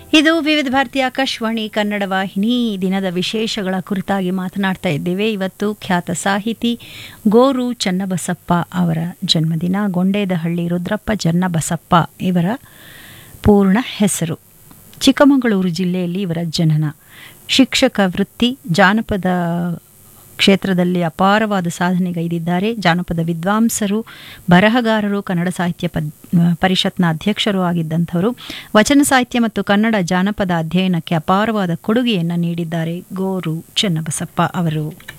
ಇದು ವಿವಿಧ ಭಾರತಿ ಆಕಾಶವಾಣಿ ಕನ್ನಡ ವಾಹಿನಿ ಈ ದಿನದ ವಿಶೇಷಗಳ ಕುರಿತಾಗಿ ಮಾತನಾಡ್ತಾ ಇದ್ದೇವೆ ಇವತ್ತು ಖ್ಯಾತ ಸಾಹಿತಿ ಗೋರು ಚನ್ನಬಸಪ್ಪ ಅವರ ಜನ್ಮದಿನ ಗೊಂಡೇದಹಳ್ಳಿ ರುದ್ರಪ್ಪ ಚನ್ನಬಸಪ್ಪ ಇವರ ಪೂರ್ಣ ಹೆಸರು ಚಿಕ್ಕಮಗಳೂರು ಜಿಲ್ಲೆಯಲ್ಲಿ ಇವರ ಜನನ ಶಿಕ್ಷಕ ವೃತ್ತಿ ಜಾನಪದ ಕ್ಷೇತ್ರದಲ್ಲಿ ಅಪಾರವಾದ ಸಾಧನೆಗೈದಿದ್ದಾರೆ ಜಾನಪದ ವಿದ್ವಾಂಸರು ಬರಹಗಾರರು ಕನ್ನಡ ಸಾಹಿತ್ಯ ಪದ್ ಪರಿಷತ್ನ ಅಧ್ಯಕ್ಷರು ಆಗಿದ್ದಂಥವರು ವಚನ ಸಾಹಿತ್ಯ ಮತ್ತು ಕನ್ನಡ ಜಾನಪದ ಅಧ್ಯಯನಕ್ಕೆ ಅಪಾರವಾದ ಕೊಡುಗೆಯನ್ನು ನೀಡಿದ್ದಾರೆ ಗೋರು ಚನ್ನಬಸಪ್ಪ ಅವರು